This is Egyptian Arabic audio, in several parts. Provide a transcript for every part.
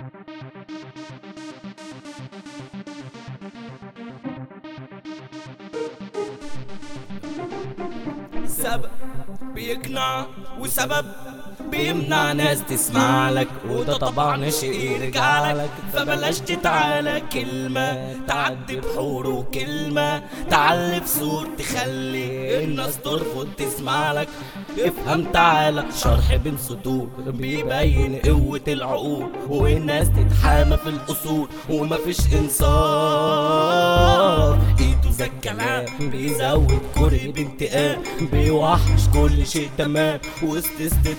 سبب بيقنع وسبب بيمنع ناس تسمع لك وده طبعا شيء يرجع لك فبلاش تتعالى كلمة تعدي بحور وكلمة تعلي في صور تخلي الناس ترفض تسمع لك افهم تعالى شرح بين سطور بيبين قوة العقول والناس تتحامى في الأصول ومفيش إنصاف ايده زي الكلام بيزود كره بانتقام بيوحش كل شيء تمام وسط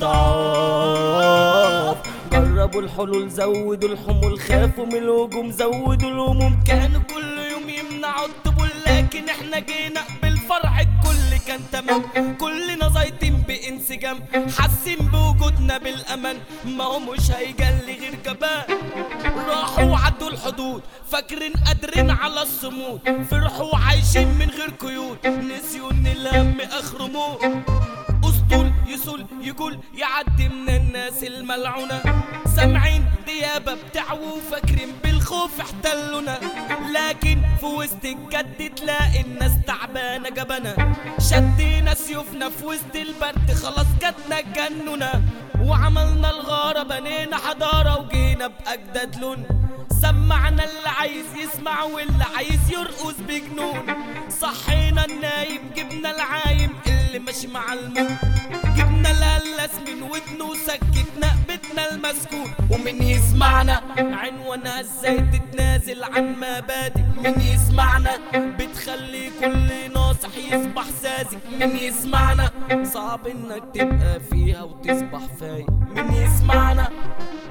استضعاف جربوا الحلول زودوا الحمول خافوا من الهجوم زودوا الهموم كانوا كل يوم يمنعوا الطبول لكن احنا جينا بالفرح الكل كان تمام كلنا زايطين بانسجام حاسين بوجودنا بالامان ما هو مش هيجلي غير جبان راحوا وعدوا الحدود فاكرين قادرين على الصمود فرحوا عايشين من غير قيود نسيوا ان الهم اخره موت اسطول يسول يقول يعدي من الناس الملعونة سامعين ديابة بتعووا فاكرين بالخوف احتلونا لكن في وسط الجد تلاقي الناس تعبانة جبنة شدينا سيوفنا في وسط البرد خلاص جاتنا جنونا وعملنا الغارة بنينا حضارة وجينا بأجداد لون سمعنا اللي عايز يسمع واللي عايز يرقص بجنون صحينا النايم جبنا العايم اللي ماشي مع الموت جبنا الهلس من ودنه وسكتنا بيتنا المسكون ومن يسمعنا عنوانها ازاي تتنازل عن مبادئ من يسمعنا بتخلي كل ناصح يصبح ساذج من يسمعنا صعب انك تبقى فيها وتصبح فايق من يسمعنا